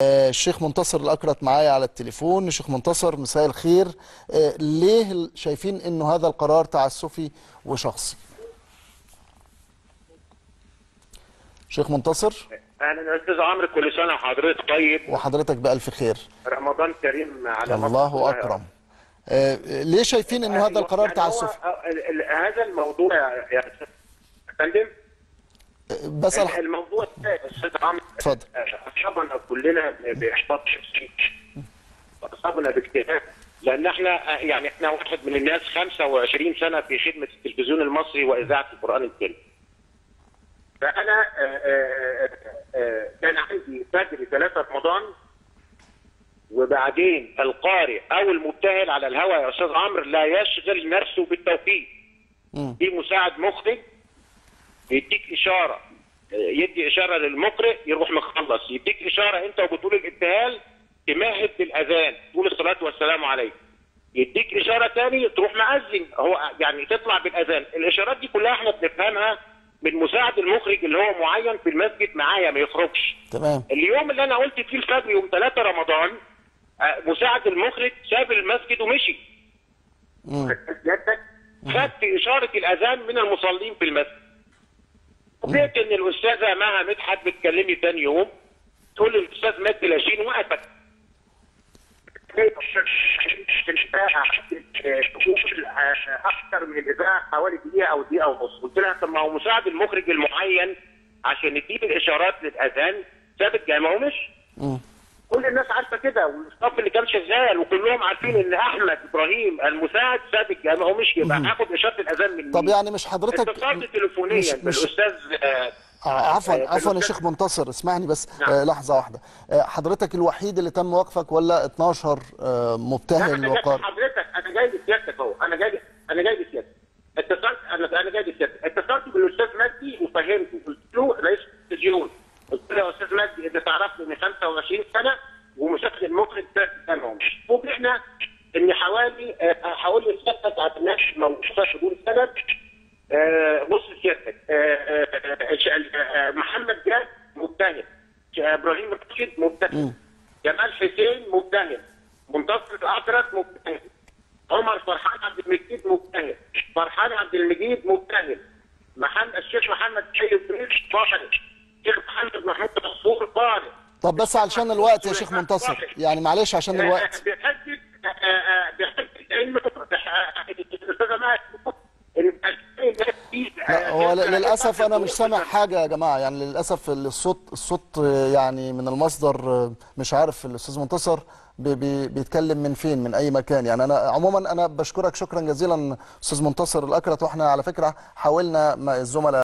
الشيخ منتصر الأكرت معايا على التليفون الشيخ منتصر مساء الخير آه، ليه شايفين انه هذا القرار تعسفي وشخصي شيخ منتصر اهلا يا استاذ عمرو كل سنه وحضرتك طيب وحضرتك بألف خير رمضان كريم على مصر الله كلها. أكرم آه، ليه شايفين انه هذا القرار يعني هو- تعسفي ال- ال- هذا الموضوع يا يا استاذ فندم آه، بسأل ح- الموضوع ده يا استاذ عمرو اتفضل. اصابنا كلنا باحباط شخصي اصابنا باكتئاب لان احنا يعني احنا واحد من الناس 25 سنه في خدمه التلفزيون المصري واذاعه القران الكريم فانا آه، آه، آه، كان عندي فجر 3 رمضان وبعدين القارئ او المبتهل على الهواء يا استاذ عمرو لا يشغل نفسه بالتوفيق مم. في مساعد مخرج يديك اشاره يدي اشاره للمقرئ يروح مخلص يديك اشاره انت وبتقول الابتهال تمهد بالاذان تقول الصلاه والسلام عليك يديك اشاره تاني تروح مأذن هو يعني تطلع بالاذان الاشارات دي كلها احنا بنفهمها من مساعد المخرج اللي هو معين في المسجد معايا ما يخرجش تمام اليوم اللي انا قلت فيه الفجر يوم 3 رمضان آه، مساعد المخرج ساب المسجد ومشي مم. سيادتك خدت اشاره الاذان من المصلين في المسجد وجئت ان الاستاذه مها مدحت بتكلمني ثاني يوم تقول لي الاستاذ مجدي لاشين وقفت اكثر من الاذاعه حوالي دقيقه او دقيقه ونص قلت لها طب ما هو مساعد المخرج المعين عشان يديك الاشارات للاذان ساب الجامعه ومشي مم. كل الناس عارفه كده والصف اللي كان شغال وكلهم عارفين ان احمد ابراهيم المساعد ساب الجامعه ومشي يبقى هاخد اشاره الاذان من طب مين؟ يعني مش حضرتك اتصلت تليفونيا مش- مش- بالاستاذ آه، آه، عفوا آه، عفوا يا بالأستاذ- شيخ منتصر اسمعني بس نعم. آه، لحظة واحدة آه، حضرتك الوحيد اللي تم وقفك ولا 12 آه، لا، مبتهل انا جاي وقار حضرتك انا جاي لسيادتك اهو انا جاي انا جاي لسيادتك اتصلت انا انا جاي لسيادتك اتصلت بالاستاذ مجدي وفهمته قلت له رئيس التلفزيون قلت له يا استاذ مجدي انت تعرفني من 25 سنه ومساعد المخرج ثلاث سنه فوجئنا ان حوالي آه، حوالي سيادتك على الناس موقوفه بدون سبب آه، بص سيادتك آه، آه، آه، ش- آه، محمد جاد مبتهل ش- ابراهيم رشيد مبتهل جمال حسين مبتهل منتصر الاكرت مبتهل عمر فرحان عبد المجيد مبتهل فرحان عبد المجيد مبتهل محمد الشيخ محمد سيد ريش قارئ الشيخ محمد محمود منصور قارئ طب بس علشان الوقت يا شيخ منتصر يعني معلش عشان الوقت بيحدد بيحدد انه الاستاذه مات لا هو ل- للاسف انا مش سامع حاجه يا جماعه يعني للاسف الصوت الصوت آه، يعني من المصدر آه، مش عارف الاستاذ منتصر بي- بي- بيتكلم من فين من اي مكان يعني انا عموما انا بشكرك شكرا جزيلا استاذ منتصر الاكرت واحنا على فكره حاولنا مع الزملاء